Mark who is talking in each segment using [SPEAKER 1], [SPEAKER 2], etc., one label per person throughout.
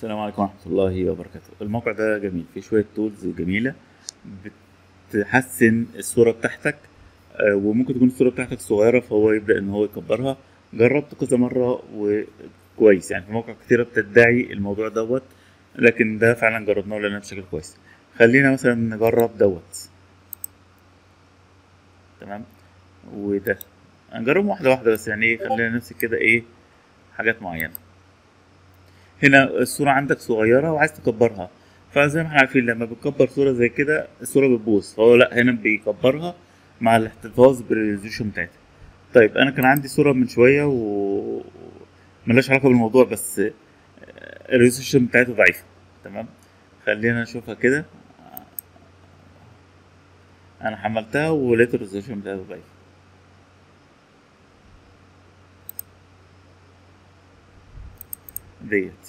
[SPEAKER 1] السلام عليكم ورحمة الله وبركاته الموقع ده جميل فيه شوية تولز جميلة بتحسن الصورة بتاعتك آه، وممكن تكون الصورة بتاعتك صغيرة فهو يبدأ إن هو يكبرها جربت كذا مرة وكويس يعني في مواقع كتيرة بتدعي الموضوع دوت لكن ده فعلا جربناه لنا بشكل كويس خلينا مثلا نجرب دوت تمام وده هنجربهم واحدة واحدة بس يعني ايه خلينا نمسك كده ايه حاجات معينة هنا الصورة عندك صغيرة وعايز تكبرها فزي ما احنا عارفين لما بتكبر صورة زي كده الصورة بتبوظ فهو لا هنا بيكبرها مع الاحتفاظ بالريزوليوشن بتاعتها طيب انا كان عندي صورة من شوية و ملهاش علاقة بالموضوع بس الريزوليوشن بتاعته ضعيفة تمام خلينا نشوفها كده انا حملتها ولقيت الريزوليوشن بتاعته ضعيف ديت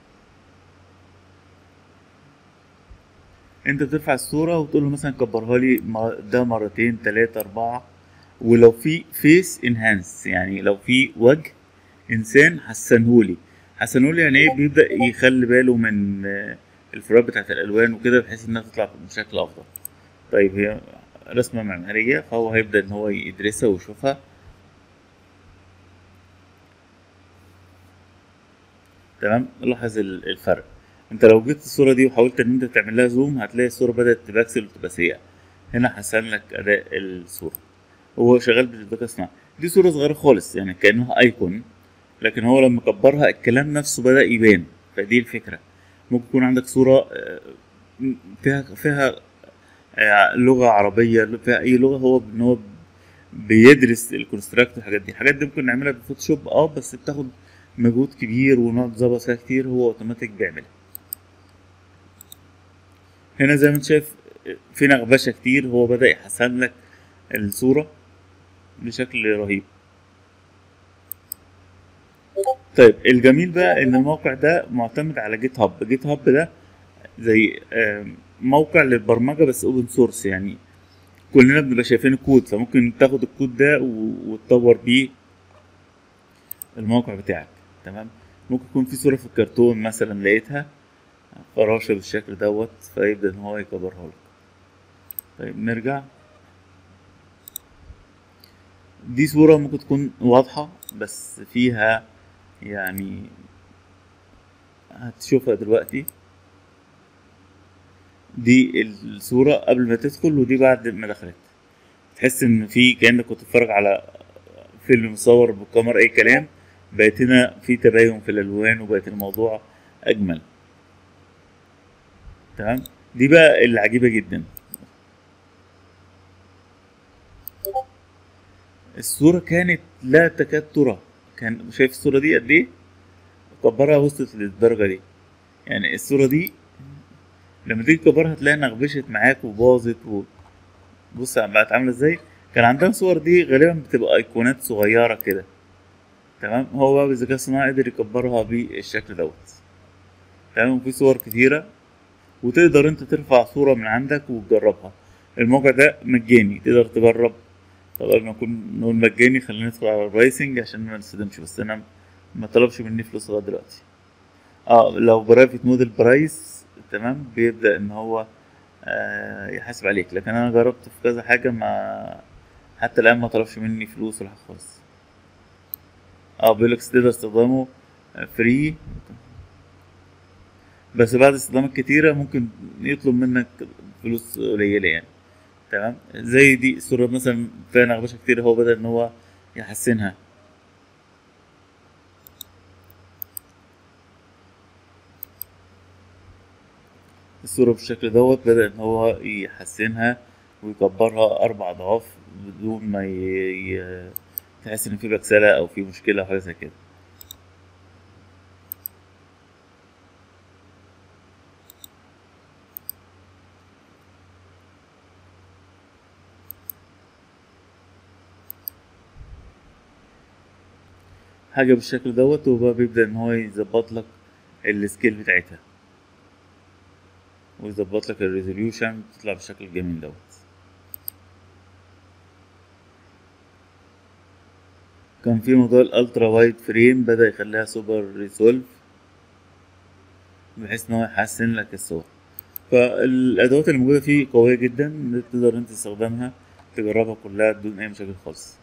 [SPEAKER 1] انت بترفع الصورة وتقول له مثلا كبرها لي مر- ده مرتين تلاتة اربعة ولو في فيس انهانس يعني لو في وجه انسان حسنهولي حسنهولي يعني ايه بيبدأ يخلي باله من آه، الفروقات بتاعت الالوان وكده بحيث انها تطلع بشكل افضل طيب هي رسمة معمارية فهو هيبدأ ان هو يدرسها ويشوفها تمام لاحظ ال- الفرق انت لو جبت الصورة دي وحاولت ان انت تعمل لها زوم هتلاقي الصورة بدأت تبكسل وتبقى سيئة هنا حسن لك اداء الصورة هو شغال بالذكاء الصناعي دي صورة صغيرة خالص يعني كأنها ايكون لكن هو لما كبرها الكلام نفسه بدأ يبان فدي الفكرة ممكن يكون عندك صورة آه، فيها فيها آه، لغة عربية فيها أي لغة هو إن هو بيدرس الكونستراكت والحاجات دي الحاجات دي ممكن نعملها بالفوتوشوب اه بس بتاخد مجهود كبير ونقعد نظبط فيها كتير هو اوتوماتيك بيعملها هنا زي ما انت شايف في نغبشة كتير هو بدأ يحسن لك الصورة بشكل رهيب طيب الجميل بقى ان الموقع ده معتمد على جيت هاب جيت هاب ده زي آم، موقع للبرمجة بس اوبن سورس يعني كلنا بنبقى شايفين الكود فممكن تاخد الكود ده و- وتطور بيه الموقع بتاعك تمام ممكن يكون في صورة في الكرتون مثلا لقيتها فراشة بالشكل دوت فيبدأ ان هو يكبرها لك طيب نرجع دي صورة ممكن تكون واضحة بس فيها يعني هتشوفها دلوقتي دي الصورة قبل ما تدخل ودي بعد ما دخلت تحس ان في كأنك كنت بتتفرج على فيلم مصور بالكاميرا اي كلام بقت هنا في تباين في الالوان وبقت الموضوع اجمل تمام دي بقى اللي عجيبة جدا الصورة كانت لا تكاد ترى كان شايف الصورة دي قد ايه كبرها وصلت للدرجة دي يعني الصورة دي لما تيجي تكبرها هتلاقيها نغبشت معاك وباظت و... بص بقت عاملة ازاي كان عندنا صور دي غالبا بتبقى ايقونات صغيرة كده تمام هو بقى بالذكاء الصناعي قدر يكبرها بالشكل دوت تمام وفي صور كتيرة وتقدر انت ترفع صورة من عندك وتجربها الموقع ده مجاني تقدر تجرب طب قبل ما نكون نقول مجاني خلينا ندخل على البرايسنج عشان ما نصدمش بس انا ما طلبش مني فلوس لغايه دلوقتي اه لو برايفت موديل برايس تمام بيبدا ان هو آه يحاسب عليك لكن انا جربت في كذا حاجه ما حتى الان ما طلبش مني فلوس ولا حاجه خالص اه بيقول لك تقدر استخدامه فري بس بعد استخدامات كتيرة ممكن يطلب منك فلوس قليلة يعني تمام زي دي الصورة مثلا فيها نغبشة كتير هو بدأ ان هو يحسنها الصورة بالشكل دوت بدأ ان هو يحسنها ويكبرها أربع أضعاف بدون ما ي... ي... تحس ان في بكسلة او في مشكلة او حاجة زي كده حاجة بالشكل دوت وبقى بيبدأ إن هو يظبط لك السكيل بتاعتها ويظبط لك الريزوليوشن تطلع بالشكل الجميل دوت كان في موضوع الالترا وايد فريم بدأ يخليها سوبر ريسولف بحيث ان هو يحسن لك الصور فالادوات اللي موجوده فيه قويه جدا تقدر انت تستخدمها تجربها كلها بدون اي مشاكل خالص